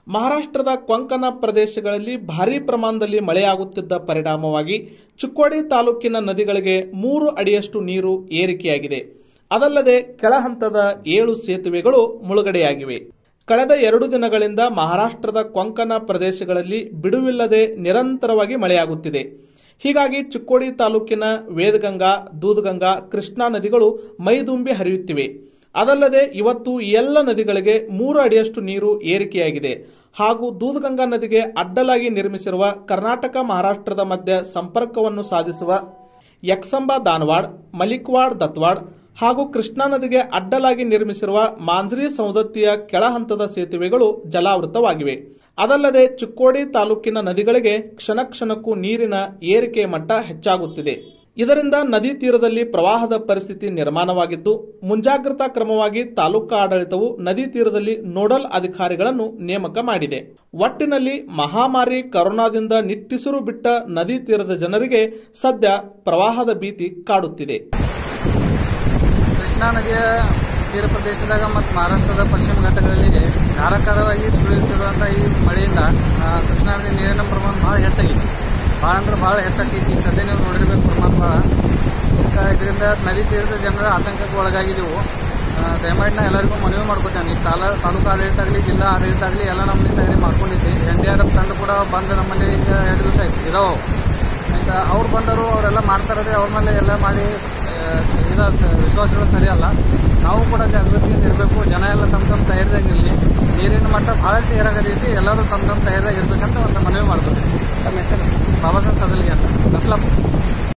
ಮಹಾರಾಷ್ಟ್ರದ ಕೊಂಕಣ ಪ್ರದೇಶಗಳಲ್ಲಿ ಭಾರೀ ಪ್ರಮಾಣದಲ್ಲಿ ಮಳೆಯಾಗುತ್ತಿದ್ದ ಪರಿಣಾಮವಾಗಿ ಚಿಕ್ಕೋಡಿ ತಾಲೂಕಿನ ನದಿಗಳಿಗೆ ಮೂರು ಅಡಿಯಷ್ಟು ನೀರು ಏರಿಕೆಯಾಗಿದೆ ಅದಲ್ಲದೆ ಕೆಳಹಂತದ ಏಳು ಸೇತುವೆಗಳು ಮುಳುಗಡೆಯಾಗಿವೆ ಕಳೆದ ಎರಡು ದಿನಗಳಿಂದ ಮಹಾರಾಷ್ಟ್ರದ ಕೊಂಕಣ ಪ್ರದೇಶಗಳಲ್ಲಿ ಬಿಡುವಿಲ್ಲದೆ ನಿರಂತರವಾಗಿ ಮಳೆಯಾಗುತ್ತಿದೆ ಹೀಗಾಗಿ ಚಿಕ್ಕೋಡಿ ತಾಲೂಕಿನ ವೇದಗಂಗಾ ದೂದಗಂಗಾ ಕೃಷ್ಣಾ ನದಿಗಳು ಮೈದುಂಬಿ ಹರಿಯುತ್ತಿವೆ ಅದಲ್ಲದೆ ಇವತ್ತು ಈ ಎಲ್ಲ ನದಿಗಳಿಗೆ ಮೂರು ಅಡಿಯಷ್ಟು ನೀರು ಏರಿಕೆಯಾಗಿದೆ ಹಾಗೂ ದೂದಗಂಗಾ ನದಿಗೆ ಅಡ್ಡಲಾಗಿ ನಿರ್ಮಿಸಿರುವ ಕರ್ನಾಟಕ ಮಹಾರಾಷ್ಟ್ರದ ಮಧ್ಯೆ ಸಂಪರ್ಕವನ್ನು ಸಾಧಿಸುವ ಯಕ್ಸಂಬ ದಾನವಾಡ್ ಮಲಿಕ್ವಾಡ್ ದತ್ವಾಡ್ ಹಾಗೂ ಕೃಷ್ಣಾ ನದಿಗೆ ಅಡ್ಡಲಾಗಿ ನಿರ್ಮಿಸಿರುವ ಮಾಂಜ್ರಿ ಸೌದತ್ತಿಯ ಕೆಳಹಂತದ ಸೇತುವೆಗಳು ಜಲಾವೃತವಾಗಿವೆ ಅದಲ್ಲದೆ ಚಿಕ್ಕೋಡಿ ತಾಲೂಕಿನ ನದಿಗಳಿಗೆ ಕ್ಷಣ ಕ್ಷಣಕ್ಕೂ ನೀರಿನ ಏರಿಕೆ ಮಟ್ಟ ಹೆಚ್ಚಾಗುತ್ತಿದೆ ಇದರಿಂದ ನದಿ ತೀರದಲ್ಲಿ ಪ್ರವಾಹದ ಪರಿಸ್ಥಿತಿ ನಿರ್ಮಾಣವಾಗಿದ್ದು ಮುಂಜಾಗ್ರತಾ ಕ್ರಮವಾಗಿ ತಾಲೂಕಾ ಆಡಳಿತವು ನದಿ ತೀರದಲ್ಲಿ ನೋಡಲ್ ಅಧಿಕಾರಿಗಳನ್ನು ನೇಮಕ ಮಾಡಿದೆ ಒಟ್ಟಿನಲ್ಲಿ ಮಹಾಮಾರಿ ಕರೋನಾದಿಂದ ನಿಟ್ಟಿಸಿರು ಬಿಟ್ಟ ನದಿ ತೀರದ ಜನರಿಗೆ ಸದ್ಯ ಪ್ರವಾಹದ ಭೀತಿ ಕಾಡುತ್ತಿದೆ ಕೃಷ್ಣಾ ನದಿಯ ತೀರ ಪ್ರದೇಶದಾಗ ಮತ್ತು ಮಹಾರಾಷ್ಟ್ರದ ಪಶ್ಚಿಮ ಘಟ್ಟಗಳಲ್ಲಿ ಧಾರಾಕಾರವಾಗಿ ಸುರಿಯುತ್ತಿರುವಂಥ ಈ ಮಳೆಯಿಂದ ಆ, ಕೃಷ್ಣಾ ನದಿ ನೀರಿನ ಪ್ರಮಾಣ ಭಾಳ ಹೆಚ್ಚಾಗಿದೆ ಭಾಳ ಅಂದ್ರೆ ಭಾಳ ಹೆಚ್ಚಾಗೈತಿ ಈಗ ಸದ್ಯ ನೀವು ನೋಡಿರ್ಬೇಕು ಪ್ರಮಾಣ ಭಾಳ ಅದಕ್ಕೆ ಇದರಿಂದ ನದಿ ತೀರದ ಜನರ ಆತಂಕಕ್ಕೆ ಒಳಗಾಗಿದ್ದೆವು ಆ, ದಯಮಾಡಿ ನಾ ಎಲ್ಲರಿಗೂ ಮನವಿ ಮಾಡ್ಕೊತೇನೆ ಈ ತಾಲ ತಾಲೂಕು ಆಡಳಿತ ಆಗಲಿ ಜಿಲ್ಲಾ ಆಡಳಿತ ಆಗಲಿ ಎಲ್ಲ ನಮ್ಮಲ್ಲಿ ತಯಾರಿ ಮಾಡ್ಕೊಂಡಿದ್ದೆ ಎನ್ ಡಿ ಆರ್ ಎಫ್ ತಂಡ ಕೂಡ ಬಂದು ನಮ್ಮಲ್ಲಿ ಈಗ ಎರಡು ದಿವಸ ಆಯ್ತು ಇದಾವೆ ಆಯ್ತಾ ಅವ್ರು ಬಂದರು ಅವರೆಲ್ಲ ಮಾಡ್ತಾರದೆ ಅವ್ರ ಮೇಲೆ ಎಲ್ಲ ಮಾಡಿ ಆ, ಇದು ವಿಶ್ವಾಸಗಳು ಸರಿಯಲ್ಲ ನಾವು ಕೂಡ ಜಾಗೃತಿಯಿಂದ ಇರಬೇಕು ಜನ ಎಲ್ಲ ತಮ್ಮ ತಮ್ಮ ತಯಾರಿಯಾಗಿರಲಿ ನೀರಿನ ಮಟ್ಟ ಭಾಳಷ್ಟು ಏರಾಗತೈತಿ ಎಲ್ಲರೂ ತಮ್ಮ ತಮ್ಮ ತಯಾರಿಯಾಗಿ ಇರ್ಬೇಕಂತ ಒಂದು ಮನವಿ ಮಾಡ್ಬೇಕು ಬಾಬಾ ಸಾಹೇಬ್ ಸದಲಿಗೆ ಅಂತ ನಸ್ಲಾಪುರ